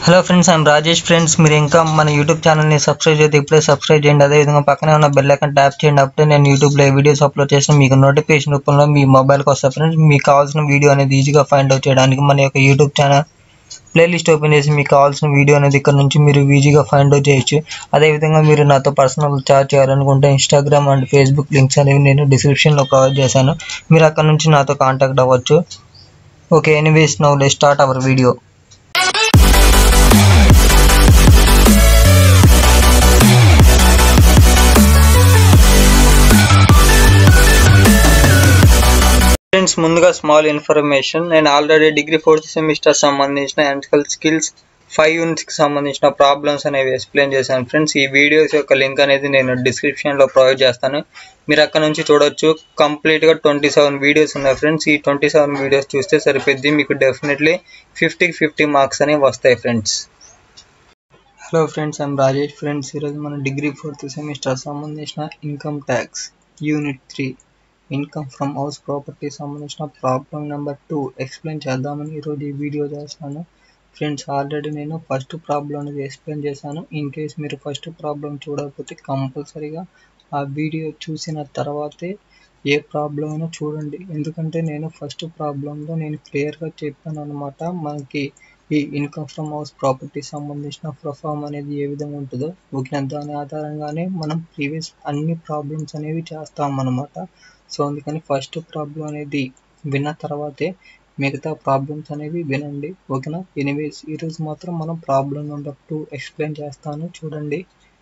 hello friends I'm Rajesh friends మీరు ఇంకా మన యూట్యూబ్ ఛానల్ని సబ్స్క్రైబ్ చేస్తే ఇప్పుడే సబ్స్క్రైబ్ చేయండి అదేవిధంగా పక్కనే ఉన్న బెల్ ఐకాన్ ట్యాప్ చేయండి అప్పుడే నేను యూట్యూబ్లో వీడియోస్ అప్లోడ్ చేసిన మీకు నోటిఫికేషన్ రూపంలో మీ మొబైల్కి వస్తాయి ఫ్రెండ్స్ మీకు కావాల్సిన వీడియో అనేది ఈజీగా ఫైండ్ అవుట్ చేయడానికి మన యొక్క యూట్యూబ్ ఛానల్ ప్లేలిస్ట్ ఓపెన్ చేసి మీకు కావాల్సిన వీడియో అనేది ఇక్కడ నుంచి మీరు ఈజీగా ఫైండ్ అవుట్ చేయొచ్చు అదేవిధంగా మీరు నాతో పర్సనల్ చార్జ్ చేయాలనుకుంటే ఇన్స్టాగ్రామ్ అండ్ ఫేస్బుక్ లింక్స్ అనేవి నేను డిస్క్రిప్షన్లో ప్రొవైడ్ చేశాను మీరు అక్కడ నుంచి నాతో కాంటాక్ట్ అవ్వచ్చు okay anyways now let start our video friends ముందుగా స్మాల్ ఇన్ఫర్మేషన్ నేను ఆల్రెడీ డిగ్రీ ఫోర్త్ సెమిస్టర్ సంబంధించిన ఎలక్ట్రికల్ స్కిల్స్ ఫైవ్ యూనిట్స్కి సంబంధించిన ప్రాబ్లమ్స్ అనేవి ఎక్స్ప్లెయిన్ చేశాను ఫ్రెండ్స్ ఈ వీడియోస్ యొక్క లింక్ అనేది నేను డిస్క్రిప్షన్లో ప్రొవైడ్ చేస్తాను మీరు అక్కడ నుంచి చూడొచ్చు కంప్లీట్గా ట్వంటీ సెవెన్ వీడియోస్ ఉన్నాయి ఫ్రెండ్స్ ఈ ట్వంటీ సెవెన్ వీడియోస్ చూస్తే సరిపోద్ది మీకు డెఫినెట్లీ ఫిఫ్టీకి ఫిఫ్టీ మార్క్స్ అనేవి వస్తాయి friends hello friends I'm Rajesh friends ఈరోజు మన డిగ్రీ ఫోర్త్ సెమిస్టర్ సంబంధించిన income tax unit three income from house property సంబంధించిన ప్రాబ్లం నెంబర్ టూ ఎక్స్ప్లెయిన్ చేద్దామని ఈరోజు ఈ వీడియో చేస్తాను ఫ్రెండ్స్ ఆల్రెడీ నేను ఫస్ట్ ప్రాబ్లం అనేది ఎక్స్ప్లెయిన్ చేశాను ఇన్ కేస్ మీరు ఫస్ట్ ప్రాబ్లం చూడకపోతే కంపల్సరీగా ఆ వీడియో చూసిన తర్వాతే ఏ ప్రాబ్లం అయినా చూడండి ఎందుకంటే నేను ఫస్ట్ ప్రాబ్లంలో నేను క్లియర్గా చెప్పాను అనమాట మనకి ఈ ఇన్కమ్ ఫ్రమ్ హౌస్ ప్రాపర్టీ సంబంధించిన ప్రొఫామ్ అనేది ఏ విధంగా ఉంటుందో ఓకే దాని ఆధారంగానే మనం ప్రీవియస్ అన్ని ప్రాబ్లమ్స్ అనేవి చేస్తాం అనమాట సో అందుకని ఫస్ట్ ప్రాబ్లం అనేది విన్న తర్వాతే మిగతా ప్రాబ్లమ్స్ అనేవి వినండి ఓకేనా ఎనీవేస్ ఈరోజు మాత్రం మనం ప్రాబ్లం నెంబర్ టూ ఎక్స్ప్లెయిన్ చేస్తాను చూడండి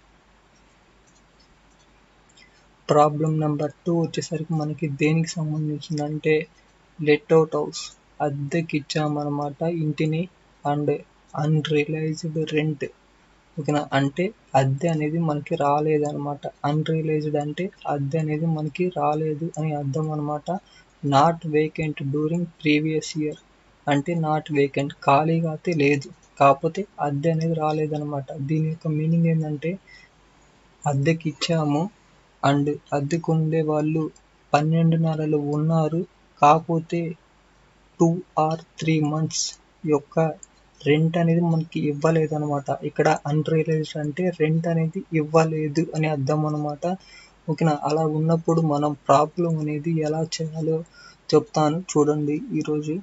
ప్రాబ్లం నెంబర్ టూ వచ్చేసరికి మనకి దేనికి సంబంధించిందంటే లెట్ అవుట్ హౌస్ అద్దెకి ఇచ్చామన్నమాట ఇంటిని అండ్ అన్రియలైజ్డ్ రెంట్ ఓకేనా అంటే అద్దె అనేది మనకి రాలేదన్నమాట అన్రియలైజ్డ్ అంటే అద్దె అనేది మనకి రాలేదు అని అర్థం అనమాట not vacant during previous year అంటే నాట్ వేకెంట్ ఖాళీగా అయితే లేదు కాకపోతే అద్దె అనేది రాలేదన్నమాట దీని యొక్క మీనింగ్ ఏంటంటే అద్దెకి ఇచ్చాము అండ్ అద్దెకు ఉండే వాళ్ళు పన్నెండు నెలలు ఉన్నారు కాకపోతే టూ ఆర్ త్రీ మంత్స్ యొక్క రెంట్ అనేది మనకి ఇవ్వలేదు అనమాట ఇక్కడ అన్రియలైజ్డ్ అంటే రెంట్ అనేది ఇవ్వలేదు అని అర్థం అనమాట ఓకేనా అలా ఉన్నప్పుడు మనం ప్రాబ్లం అనేది ఎలా చేయాలో చెప్తాను చూడండి ఈరోజు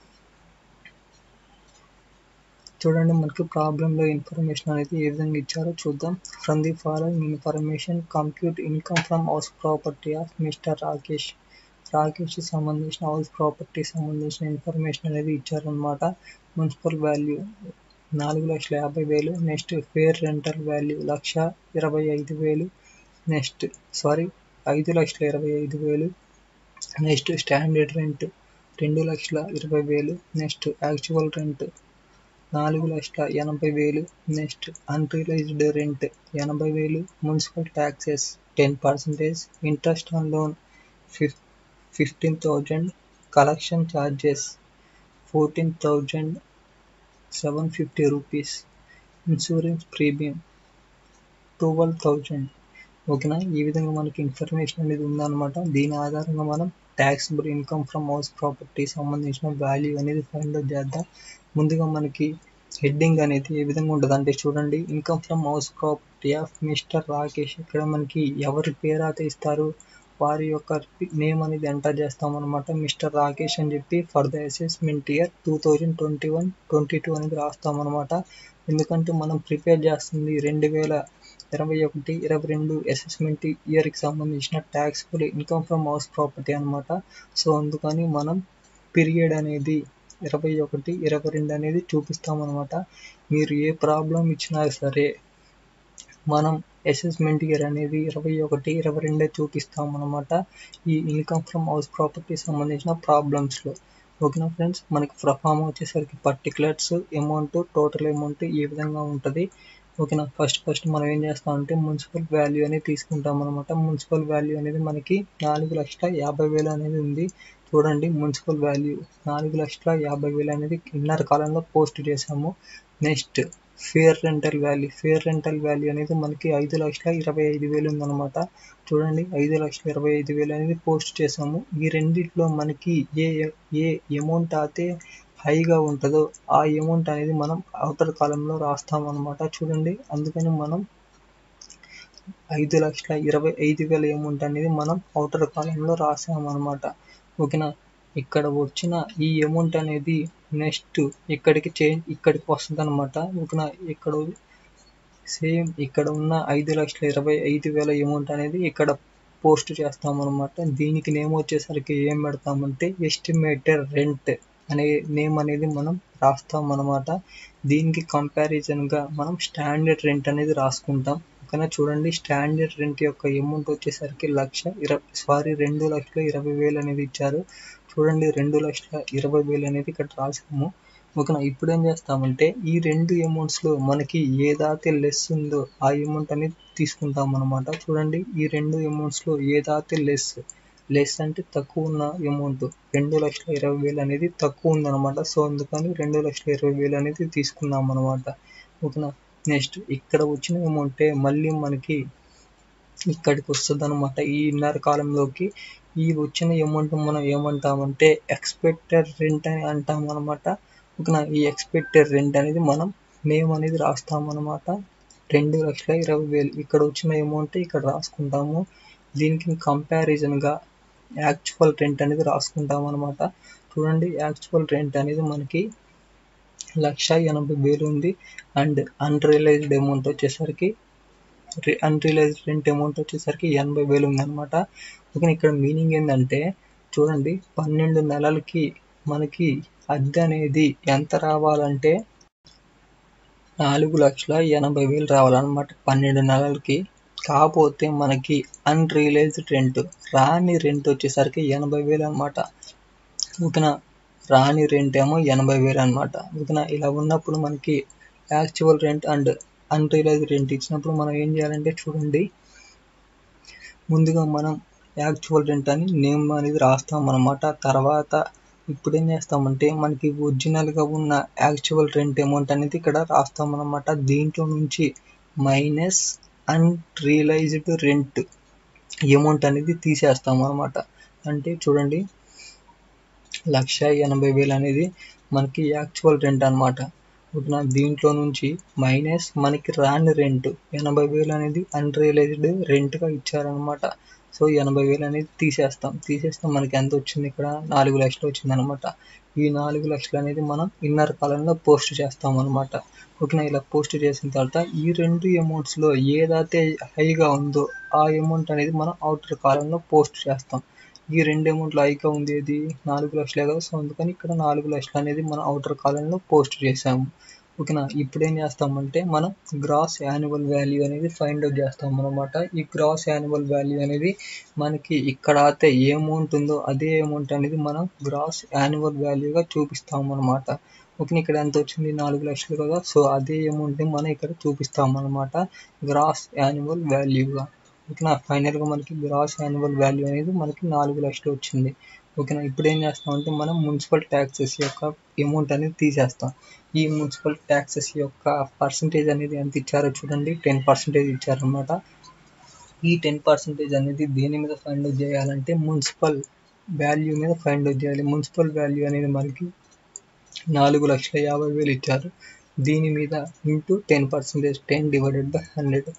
చూడండి మనకి ప్రాబ్లంలో ఇన్ఫర్మేషన్ అనేది ఏ విధంగా ఇచ్చారో చూద్దాం from the following information compute income from house property of mister Rakesh Rakesh సంబంధించిన హౌస్ ప్రాపర్టీ సంబంధించిన ఇన్ఫర్మేషన్ అనేది ఇచ్చారనమాట మున్సిపల్ వాల్యూ నాలుగు లక్షల యాభై వేలు next fair rental value lakh ఇరవై ఐదు వేలు నెక్స్ట్ సారీ ఐదు లక్షల ఇరవై ఐదు వేలు నెక్స్ట్ స్టాండర్డ్ రెంట్ రెండు లక్షల ఇరవై వేలు నెక్స్ట్ యాక్చువల్ రెంట్ నాలుగు లక్షల ఎనభై వేలు నెక్స్ట్ అన్రియలైజ్డ్ రెంట్ ఎనభై వేలు municipal taxes ten percentage interest on loan fif fifteen thousand collection charges fourteen thousand seven fifty rupees insurance premium twelve thousand ఓకేనా ఈ విధంగా మనకి ఇన్ఫర్మేషన్ అనేది ఉందన్నమాట దీని ఆధారంగా మనం taxable income from house property సంబంధించిన వాల్యూ అనేది ఫైండ్ అవుట్ చేద్దాం ముందుగా మనకి హెడ్డింగ్ అనేది ఏ విధంగా ఉంటుంది అంటే చూడండి income from house property of mister Rakesh ఇక్కడ మనకి ఎవరి పేరు అయితే ఇస్తారు వారి యొక్క నేమ్ అనేది ఎంటర్ చేస్తాం అనమాట మిస్టర్ రాకేష్ అని చెప్పి for the assessment year two thousand twenty one twenty two అనేది రాస్తాం అనమాట ఎందుకంటే మనం ప్రిపేర్ చేస్తుంది రెండు వేల ఇరవై ఒకటి ఇరవై రెండు అసెస్మెంట్ ఇయర్కి సంబంధించిన ట్యాక్స్ఫుల్ ఇన్కమ్ ఫ్రమ్ హౌస్ ప్రాపర్టీ అనమాట సో అందుకని మనం పీరియడ్ అనేది ఇరవై ఒకటి ఇరవై రెండు అనేది చూపిస్తామన్నమాట మీరు ఏ ప్రాబ్లం ఇచ్చినా సరే మనం అసెస్మెంట్ ఇయర్ అనేది ఇరవై ఒకటి ఇరవై రెండే చూపిస్తాం అనమాట ఈ ఇన్కమ్ ఫ్రమ్ హౌస్ ప్రాపర్టీ సంబంధించిన ప్రాబ్లమ్స్లో ఓకేనా ఫ్రెండ్స్ మనకి ప్రఫామ్ వచ్చేసరికి పర్టికులర్స్ అమౌంట్ టోటల్ అమౌంట్ ఈ విధంగా ఉంటుంది ఓకేనా ఫస్ట్ ఫస్ట్ మనం ఏం చేస్తామంటే మున్సిపల్ వాల్యూ అనేది తీసుకుంటాం అనమాట మున్సిపల్ వాల్యూ అనేది మనకి నాలుగు లక్షల యాభై వేలు అనేది ఉంది చూడండి మున్సిపల్ వాల్యూ నాలుగు లక్షల యాభై వేలు అనేది ఇన్నర్ కాలంలో పోస్ట్ చేసాము next fair rental value fair rental value అనేది మనకి ఐదు లక్షల ఇరవై ఐదు వేలు ఉందన్నమాట చూడండి ఐదు లక్షల ఇరవై ఐదు వేలు అనేది పోస్ట్ చేసాము ఈ రెండిట్లో మనకి ఏ ఏ అమౌంట్ అయితే హైగా ఉంటుందో ఆ అమౌంట్ అనేది మనం అవుటర్ కాలంలో రాస్తాం అనమాట చూడండి అందుకని మనం ఐదు లక్షల ఇరవై ఐదు వేల అమౌంట్ అనేది మనం అవుటర్ కాలంలో రాసామన్నమాట ఓకేనా ఇక్కడ వచ్చిన ఈ అమౌంట్ అనేది నెక్స్ట్ ఇక్కడికి చేంజ్ ఇక్కడికి వస్తుంది అనమాట ఓకేనా ఇక్కడ సేమ్ ఇక్కడ ఉన్న ఐదు లక్షల ఇరవై ఐదు వేల అమౌంట్ అనేది ఇక్కడ పోస్ట్ చేస్తామన్నమాట దీనికి నేమ్ వచ్చేసరికి ఏం పెడతామంటే ఎస్టిమేటెడ్ రెంట్ అనే నేమ్ అనేది మనం రాస్తాం అనమాట దీనికి కంపారిజన్గా మనం స్టాండర్డ్ రెంట్ అనేది రాసుకుంటాం ఓకేనా చూడండి స్టాండర్డ్ రెంట్ యొక్క అమౌంట్ వచ్చేసరికి లక్ష ఇరవై సారీ రెండు లక్షల ఇరవై వేలు అనేది ఇచ్చారు చూడండి రెండు లక్షల ఇరవై వేలు అనేది ఇక్కడ రాసాము ఓకేనా ఇప్పుడు ఏం చేస్తామంటే ఈ రెండు అమౌంట్స్లో మనకి ఏదైతే లెస్ ఉందో ఆ అమౌంట్ అనేది తీసుకుంటాం అనమాట చూడండి ఈ రెండు అమౌంట్స్లో ఏదైతే లెస్ లెస్ అంటే తక్కువ ఉన్న అమౌంట్ రెండు లక్షల ఇరవై వేలు అనేది తక్కువ ఉందన్నమాట సో అందుకని రెండు లక్షల ఇరవై వేలు అనేది తీసుకున్నాం అనమాట ఓకేనా నెక్స్ట్ ఇక్కడ వచ్చిన అమౌంటే మళ్ళీ మనకి ఇక్కడికి వస్తుంది అనమాట ఈ ఇన్నర్ కాలంలోకి ఈ వచ్చిన అమౌంట్ మనం ఏమంటామంటే ఎక్స్పెక్టెడ్ రెంట్ అని అంటాం అనమాట ఓకేనా ఈ ఎక్స్పెక్టెడ్ రెంట్ అనేది మనం నేమ్ అనేది రాస్తాం అనమాట రెండు లక్షల ఇరవై వేలు ఇక్కడ వచ్చిన అమౌంట్ ఇక్కడ రాసుకుంటాము దీనికి కంపారిజన్గా యాక్చువల్ రెంట్ అనేది రాసుకుంటాం అనమాట చూడండి యాక్చువల్ రెంట్ అనేది మనకి లక్ష ఎనభై వేలు ఉంది అండ్ అన్రియలైజ్డ్ అమౌంట్ వచ్చేసరికి అన్రియలైజ్డ్ రెంట్ అమౌంట్ వచ్చేసరికి ఎనభై వేలు ఉందన్నమాట ఓకే ఇక్కడ మీనింగ్ ఏంటంటే చూడండి పన్నెండు నెలలకి మనకి అద్దె అనేది ఎంత రావాలంటే నాలుగు లక్షల ఎనభై వేలు రావాలన్నమాట పన్నెండు నెలలకి కాకపోతే మనకి అన్రియలైజ్డ్ రెంట్ రాని రెంట్ వచ్చేసరికి ఎనభై వేలు అనమాట ఓకేనా రాని రెంట్ ఏమో ఎనభై వేలు అనమాట ఓకేనా ఇలా ఉన్నప్పుడు మనకి actual rent and unrealised rent ఇచ్చినప్పుడు మనం ఏం చేయాలంటే చూడండి ముందుగా మనం యాక్చువల్ రెంట్ అని నేమ్ అనేది రాస్తాం అనమాట తర్వాత ఇప్పుడు ఏం చేస్తామంటే మనకి ఒరిజినల్గా ఉన్న యాక్చువల్ రెంట్ అమౌంట్ అనేది ఇక్కడ రాస్తాం అనమాట దీంట్లో నుంచి మైనస్ అన్రియలైజ్డ్ రెంట్ అమౌంట్ అనేది తీసేస్తాం అనమాట అంటే చూడండి లక్ష ఎనభై వేలు అనేది మనకి యాక్చువల్ రెంట్ అనమాట ఓకేనా దీంట్లో నుంచి మైనస్ మనకి రాని రెంట్ ఎనభై వేలు అనేది అన్రియలైజ్డ్ రెంట్గా ఇచ్చారనమాట సో ఎనభై వేలు అనేది తీసేస్తాం తీసేస్తాం మనకి ఎంత వచ్చింది ఇక్కడ నాలుగు లక్షలు వచ్చింది అనమాట ఈ నాలుగు లక్షలు అనేది మనం ఇన్నర్ కాలంలో పోస్ట్ చేస్తాం అనమాట ఓకేనా ఇలా పోస్ట్ చేసిన తర్వాత ఈ రెండు అమౌంట్స్లో ఏదైతే హైగా ఉందో ఆ అమౌంట్ అనేది మనం అవుటర్ కాలంలో పోస్ట్ చేస్తాం ఈ రెండు అమౌంట్లు హైగా ఉంది ఇది నాలుగు లక్షలే కదా సో అందుకని ఇక్కడ నాలుగు లక్షలు అనేది మనం అవుటర్ కాలంలో పోస్ట్ చేసాము ఓకేనా ఇప్పుడు ఏం చేస్తామంటే మనం గ్రాస్ యాన్యువల్ వాల్యూ అనేది ఫైండ్ అవుట్ చేస్తాం అనమాట ఈ గ్రాస్ యాన్యువల్ వాల్యూ అనేది మనకి ఇక్కడ అయితే ఏ అమౌంట్ ఉందో అదే అమౌంట్ అనేది మనం గ్రాస్ యాన్యువల్ వాల్యూగా చూపిస్తాం అనమాట ఓకే ఇక్కడ ఎంత వచ్చింది నాలుగు లక్షలు కదా సో అదే అమౌంట్ని మనం ఇక్కడ చూపిస్తాం అనమాట గ్రాస్ యాన్యువల్ వాల్యూగా ఓకేనా ఫైనల్గా మనకి గ్రాస్ యాన్యువల్ వాల్యూ అనేది మనకి నాలుగు లక్షలు వచ్చింది ఓకేనా ఇప్పుడు ఏం చేస్తామంటే మనం మున్సిపల్ ట్యాక్సెస్ యొక్క అమౌంట్ అనేది తీసేస్తాం ఈ మున్సిపల్ ట్యాక్సెస్ యొక్క పర్సంటేజ్ అనేది ఎంత ఇచ్చారో చూడండి టెన్ పర్సెంటేజ్ ఇచ్చారనమాట ఈ టెన్ పర్సెంటేజ్ అనేది దేని మీద ఫైండ్ అవుట్ చేయాలంటే మున్సిపల్ వాల్యూ మీద ఫైండ్ అవుట్ చేయాలి మున్సిపల్ వాల్యూ అనేది మనకి నాలుగు లక్షల యాభై వేలు ఇచ్చారు దీని మీద into ten percentage ten divided by hundred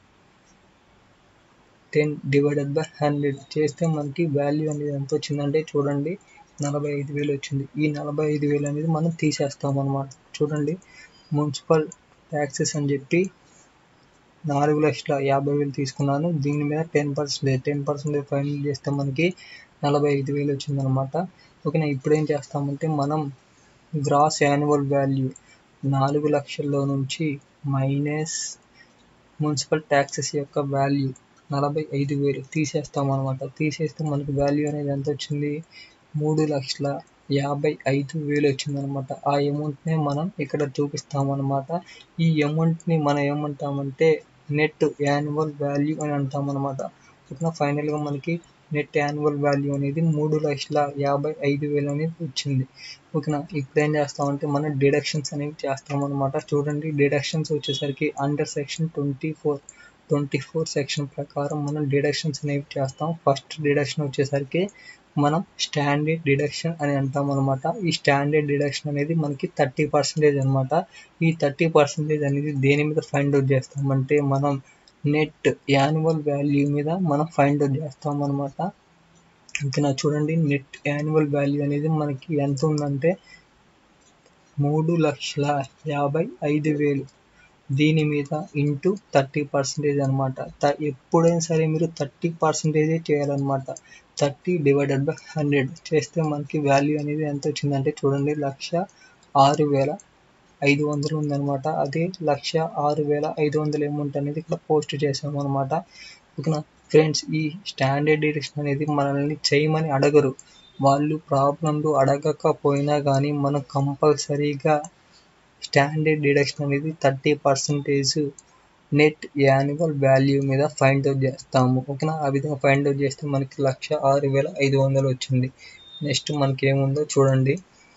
ten divided by hundred చేస్తే మనకి వాల్యూ అనేది ఎంత వచ్చిందంటే చూడండి నలభై ఐదు వేలు వచ్చింది ఈ నలభై ఐదు వేలు అనేది మనం తీసేస్తాం అనమాట చూడండి మున్సిపల్ ట్యాక్సెస్ అని చెప్పి నాలుగు లక్షల యాభై వేలు తీసుకున్నాను దీని మీద ten percentage ten percentage final చేస్తే మనకి నలభై ఐదు వేలు వచ్చిందనమాట ఓకేనా ఇప్పుడు ఏం చేస్తామంటే మనం గ్రాస్ యాన్యువల్ వాల్యూ నాలుగు లక్షల్లో నుంచి మైనస్ మున్సిపల్ ట్యాక్సెస్ యొక్క వాల్యూ నలభై ఐదు వేలు తీసేస్తాం అనమాట తీసేస్తే మనకి వాల్యూ అనేది ఎంత వచ్చింది మూడు లక్షల యాభై ఐదు వేలు వచ్చిందనమాట ఆ అమౌంట్నే మనం ఇక్కడ చూపిస్తాం అనమాట ఈ అమౌంట్ని మనం ఏమంటామంటే నెట్ యాన్యువల్ వాల్యూ అని అంటాం అనమాట ఓకేనా ఫైనల్గా మనకి నెట్ యాన్యువల్ వాల్యూ అనేది మూడు లక్షల యాభై ఐదు వేలు అనేది వచ్చింది ఓకేనా ఇప్పుడు ఏం చేస్తామంటే మనం డిడక్షన్స్ అనేవి చేస్తాం అనమాట చూడండి డిడక్షన్స్ వచ్చేసరికి under section twenty four twenty four section ప్రకారం మనం డిడక్షన్స్ అనేవి చేస్తాం ఫస్ట్ డిడక్షన్ వచ్చేసరికి మనం స్టాండర్డ్ డిడక్షన్ అని అంటాం అనమాట ఈ స్టాండర్డ్ డిడక్షన్ అనేది మనకి థర్టీ పర్సెంటేజ్ అనమాట ఈ థర్టీ పర్సెంటేజ్ అనేది దేని మీద ఫైండ్ అవుట్ చేస్తామంటే మనం నెట్ యాన్యువల్ వాల్యూ మీద మనం ఫైండ్ అవుట్ చేస్తాం అనమాట ఓకేనా చూడండి నెట్ యాన్యువల్ వాల్యూ అనేది మనకి ఎంత ఉందంటే మూడు లక్షల యాభై ఐదు వేలు దీని మీద ఇంటూ థర్టీ పర్సెంటేజ్ అనమాట ఎప్పుడైనా సరే మీరు థర్టీ పర్సెంటేజే చేయాలన్నమాట థర్టీ డివైడెడ్ బై హండ్రెడ్ చేస్తే మనకి వాల్యూ అనేది ఎంత వచ్చిందంటే చూడండి లక్ష ఆరు వేల ఐదు వందలు ఉందన్నమాట అదే లక్ష ఆరు వేల ఐదు వందల అమౌంట్ అనేది ఇక్కడ పోస్ట్ చేసాము అనమాట ఓకేనా ఫ్రెండ్స్ ఈ స్టాండర్డ్ డిడక్షన్ అనేది మనల్ని చేయమని అడగరు వాళ్ళు ప్రాబ్లంలు అడగకపోయినా కానీ మనం కంపల్సరీగా స్టాండర్డ్ డిడక్షన్ అనేది thirty percentage net annual value మీద ఫైండ్ అవుట్ చేస్తాము ఓకేనా ఆ విధంగా ఫైండ్ అవుట్ చేస్తే మనకి లక్ష ఆరు వేల ఐదు వందలు వచ్చింది నెక్స్ట్ మనకి ఏముందో చూడండి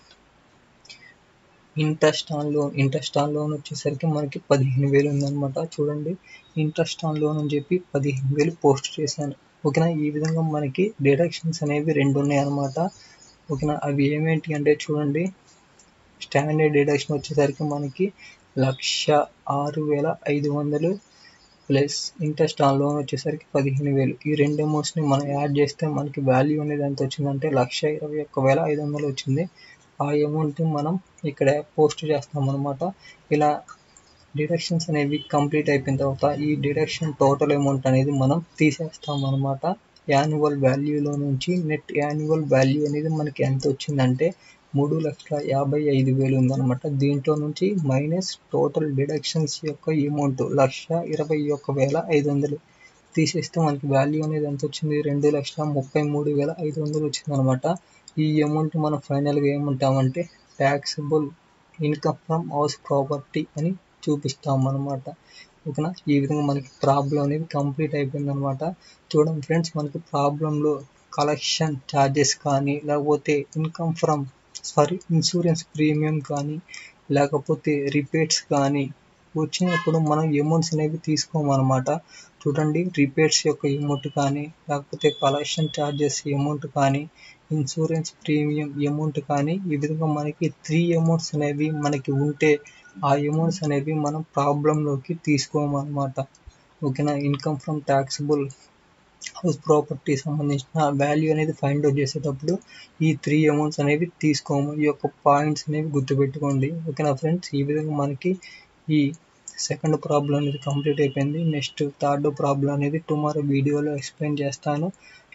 interest on loan interest on loan వచ్చేసరికి మనకి పదిహేను వేలు ఉందన్నమాట చూడండి ఇంట్రెస్ట్ ఆన్ లోన్ అని చెప్పి పదిహేను వేలు పోస్ట్ చేశాను ఓకేనా ఈ విధంగా మనకి డిడక్షన్స్ అనేవి రెండు ఉన్నాయి అనమాట ఓకేనా అవి ఏమేంటి అంటే చూడండి స్టాండర్డ్ డిడక్షన్ వచ్చేసరికి మనకి లక్ష ఆరు వేల ఐదు వందలు ప్లస్ ఇంట్రెస్ట్ ఆన్ లోన్ వచ్చేసరికి పదిహేను వేలు ఈ రెండు అమౌంట్స్ని మనం యాడ్ చేస్తే మనకి వాల్యూ అనేది ఎంత వచ్చిందంటే లక్ష ఇరవై ఒక్క వేల ఐదు వందలు వచ్చింది ఆ అమౌంట్ని మనం ఇక్కడ పోస్ట్ చేస్తాం అనమాట ఇలా డిడక్షన్స్ అనేవి కంప్లీట్ అయిపోయిన తర్వాత ఈ డిడక్షన్ టోటల్ అమౌంట్ అనేది మనం తీసేస్తాం అనమాట యాన్యువల్ వాల్యూలో నుంచి నెట్ యాన్యువల్ వాల్యూ అనేది మనకి ఎంత వచ్చిందంటే మూడు లక్షల యాభై ఐదు వేలు ఉందన్నమాట దీంట్లో నుంచి మైనస్ టోటల్ డిడక్షన్స్ యొక్క అమౌంట్ లక్ష ఇరవై ఒక్క వేల ఐదు వందలు తీసేస్తే మనకి వాల్యూ అనేది ఎంత వచ్చింది రెండు లక్షల ముప్పై మూడు వేల ఐదు వందలు వచ్చింది అనమాట ఈ అమౌంట్ మనం ఫైనల్గా ఏమంటామంటే taxable income from house property అని చూపిస్తాం అనమాట ఓకేనా ఈ విధంగా మనకి ప్రాబ్లం అనేది కంప్లీట్ అయిపోయింది అనమాట చూడండి ఫ్రెండ్స్ మనకి ప్రాబ్లంలో కలెక్షన్ ఛార్జెస్ కానీ లేకపోతే income from sorry insurance premium కానీ లేకపోతే రిపేట్స్ కానీ వచ్చినప్పుడు మనం అమౌంట్స్ అనేవి తీసుకోమన్నమాట చూడండి రిపేట్స్ యొక్క అమౌంట్ కానీ లేకపోతే కలెక్షన్ ఛార్జెస్ అమౌంట్ కానీ ఇన్సూరెన్స్ ప్రీమియం అమౌంట్ కానీ ఈ విధంగా మనకి త్రీ అమౌంట్స్ అనేవి మనకి ఉంటే ఆ అమౌంట్స్ అనేవి మనం ప్రాబ్లంలోకి తీసుకోమన్నమాట ఓకేనా income from taxable house property సంబంధించిన వాల్యూ అనేది ఫైండ్ అవుట్ చేసేటప్పుడు ఈ త్రీ అమౌంట్స్ అనేవి తీసుకోము ఈ యొక్క పాయింట్స్ అనేవి గుర్తుపెట్టుకోండి ఓకేనా ఫ్రెండ్స్ ఈ విధంగా మనకి ఈ సెకండ్ ప్రాబ్లం అనేది కంప్లీట్ అయిపోయింది నెక్స్ట్ థర్డ్ ప్రాబ్లం అనేది టుమారో వీడియోలో ఎక్స్ప్లెయిన్ చేస్తాను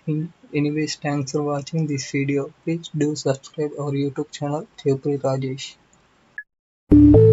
anyways thanks for watching this video please do subscribe our YouTube channel Chepuri Rajesh